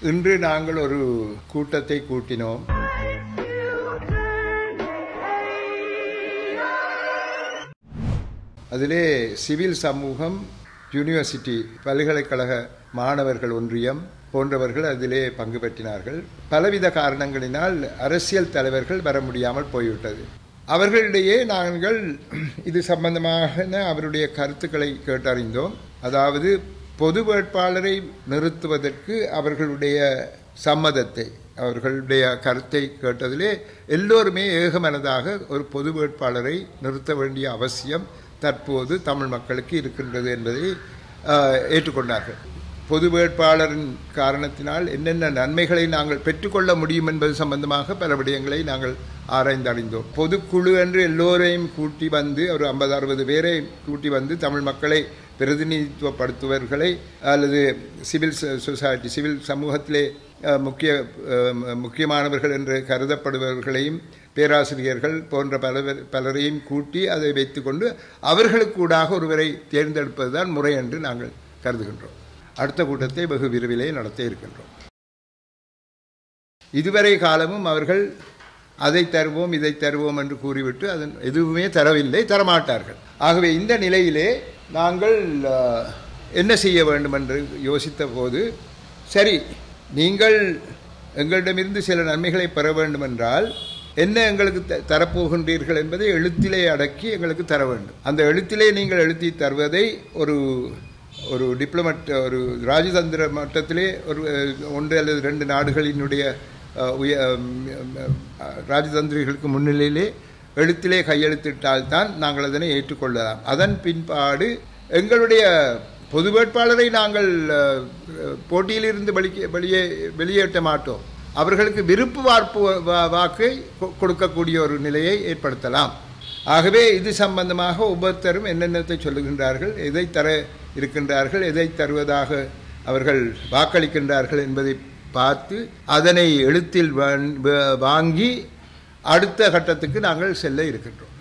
இன்று நாங்கள் ஒரு கூட்டத்தை கூட்டினோம் அதிலே சிவில் சமூகம் யூனிவர்சிட்டி பல்கலைக்கழக மாணவர்கள் ஒன்றியம் போன்றவர்கள் அதிலே பங்கு பெற்றினார்கள் பலவித காரணங்களினால் அரசியல் தலைவர்கள் வர முடியாமல் போய்விட்டது அவர்களிடையே நாங்கள் இது சம்பந்தமாக அவருடைய கருத்துக்களை கேட்டறிந்தோம் அதாவது பொது வேட்பாளரை நிறுத்துவதற்கு அவர்களுடைய சம்மதத்தை அவர்களுடைய கருத்தை கேட்டதிலே எல்லோருமே ஏகமனதாக ஒரு பொது வேட்பாளரை நிறுத்த வேண்டிய அவசியம் தற்போது தமிழ் மக்களுக்கு இருக்கின்றது என்பதை ஆஹ், ஏற்றுக்கொண்டார்கள் பொது வேட்பாளரின் காரணத்தினால் என்னென்ன நன்மைகளை நாங்கள் பெற்றுக்கொள்ள முடியும் என்பது சம்பந்தமாக பல விடயங்களை நாங்கள் ஆராய்ந்தறிந்தோம் பொதுக்குழு என்று எல்லோரையும் கூட்டி வந்து ஒரு ஐம்பது அறுபது பேரை கூட்டி வந்து தமிழ் மக்களை பிரதிநிதித்துவப்படுத்துவர்களை அல்லது சிவில் சொ- சொசைட்டி சிவில் சமூகத்திலே அஹ், முக்கிய அஹ், முக்கியமானவர்கள் என்று கருதப்படுபவர்களையும் பேராசிரியர்கள் போன்ற பலவர் பலரையும் கூட்டி அதை வைத்துக்கொண்டு அவர்களுக்கூடாக ஒருவரை தேர்ந்தெடுப்பதுதான் முறை என்று நாங்கள் கருதுகின்றோம் அடுத்த கூட்டத்தை வெகு விரைவிலே நடத்த இருக்கின்றோம் இதுவரை காலமும் அவர்கள் அதை தருவோம் இதை தருவோம் என்று கூறிவிட்டு அதன் எதுவுமே தரவில்லை தரமாட்டார்கள் ஆகவே இந்த நிலையிலே நாங்கள் அஹ், என்ன செய்ய வேண்டும் என்று யோசித்த போது சரி நீங்கள் எங்களிடமிருந்து சில நன்மைகளை பெற வேண்டும் என்றால் என்ன எங்களுக்கு த- தரப்போகின்றீர்கள் என்பதை எழுத்திலே அடக்கி எங்களுக்கு தர வேண்டும் அந்த எழுத்திலே நீங்கள் எழுதி தருவதை ஒரு ஒரு டிப்ளமட் ஒரு ராஜதந்திர மட்டத்திலே ஒரு அஹ், ஒன்று அல்லது ரெண்டு நாடுகளினுடைய அஹ், உய அஹ், அஹ், ராஜதந்திரிகளுக்கு முன்னிலையிலே எழுத்திலே கையெழுத்திட்டால்தான் நாங்கள் அதனை ஏற்றுக்கொள்ளலாம் அதன் பின்பாடு எங்களுடைய பொது வேட்பாளரை நாங்கள் அஹ், போட்டியிலிருந்து வெளியே வெளியே வெளியேற்ற மாட்டோம் அவர்களுக்கு விருப்பு வார்ப்பு வா- வாக்கை கொ- கொடுக்கக்கூடிய ஒரு நிலையை ஏற்படுத்தலாம் ஆகவே இது சம்பந்தமாக ஒவ்வொருத்தரும் என்னென்னத்தை சொல்லுகின்றார்கள் எதை தர இருக்கின்றார்கள் எதை தருவதாக அவர்கள் வாக்களிக்கின்றார்கள் என்பதை பார்த்து அதனை எழுத்தில் வான்- வா- வாங்கி அடுத்த கட்டத்துக்கு நாங்கள் செல்ல இருக்கின்றோம்